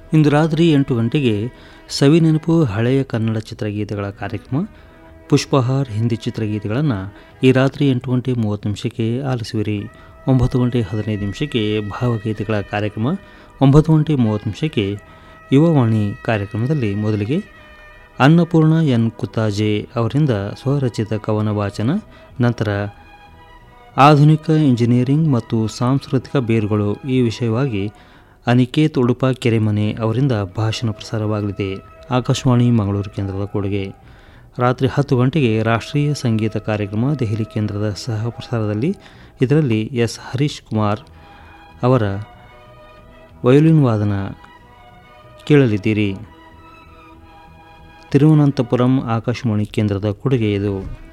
ಇಂದು ರಾತ್ರಿ ಎಂಟು ಗಂಟೆಗೆ ಸವಿ ನೆನಪು ಹಳೆಯ ಕನ್ನಡ ಚಿತ್ರಗೀತೆಗಳ ಕಾರ್ಯಕ್ರಮ ಪುಷ್ಪಹಾರ್ ಹಿಂದಿ ಚಿತ್ರಗೀತೆಗಳನ್ನು ಈ ರಾತ್ರಿ ಎಂಟು ಗಂಟೆ ಮೂವತ್ತು ನಿಮಿಷಕ್ಕೆ ಆಲಿಸುವಿರಿ ಒಂಬತ್ತು ಗಂಟೆ ಹದಿನೈದು ನಿಮಿಷಕ್ಕೆ ಭಾವಗೀತೆಗಳ ಕಾರ್ಯಕ್ರಮ ಒಂಬತ್ತು ಗಂಟೆ ಮೂವತ್ತು ನಿಮಿಷಕ್ಕೆ ಯುವವಾಣಿ ಕಾರ್ಯಕ್ರಮದಲ್ಲಿ ಮೊದಲಿಗೆ ಅನ್ನಪೂರ್ಣ ಎನ್ ಕುತ್ತಾಜೆ ಅವರಿಂದ ಸ್ವರಚಿತ ಕವನ ವಾಚನ ನಂತರ ಆಧುನಿಕ ಇಂಜಿನಿಯರಿಂಗ್ ಮತ್ತು ಸಾಂಸ್ಕೃತಿಕ ಬೇರುಗಳು ಈ ವಿಷಯವಾಗಿ ಅನಿಕೇತ್ ಉಡುಪ ಕೆರೆಮನೆ ಅವರಿಂದ ಭಾಷಣ ಪ್ರಸಾರವಾಗಲಿದೆ ಆಕಾಶವಾಣಿ ಮಂಗಳೂರು ಕೇಂದ್ರದ ಕೊಡುಗೆ ರಾತ್ರಿ ಹತ್ತು ಗಂಟೆಗೆ ರಾಷ್ಟ್ರೀಯ ಸಂಗೀತ ಕಾರ್ಯಕ್ರಮ ದೆಹಲಿ ಕೇಂದ್ರದ ಸಹ ಪ್ರಸಾರದಲ್ಲಿ ಇದರಲ್ಲಿ ಎಸ್ ಹರೀಶ್ ಕುಮಾರ್ ಅವರ ವಯೋಲಿನ್ ವಾದನ ಕೇಳಲಿದ್ದೀರಿ ತಿರುವನಂತಪುರಂ ಆಕಾಶವಾಣಿ ಕೇಂದ್ರದ ಕೊಡುಗೆ ಇದು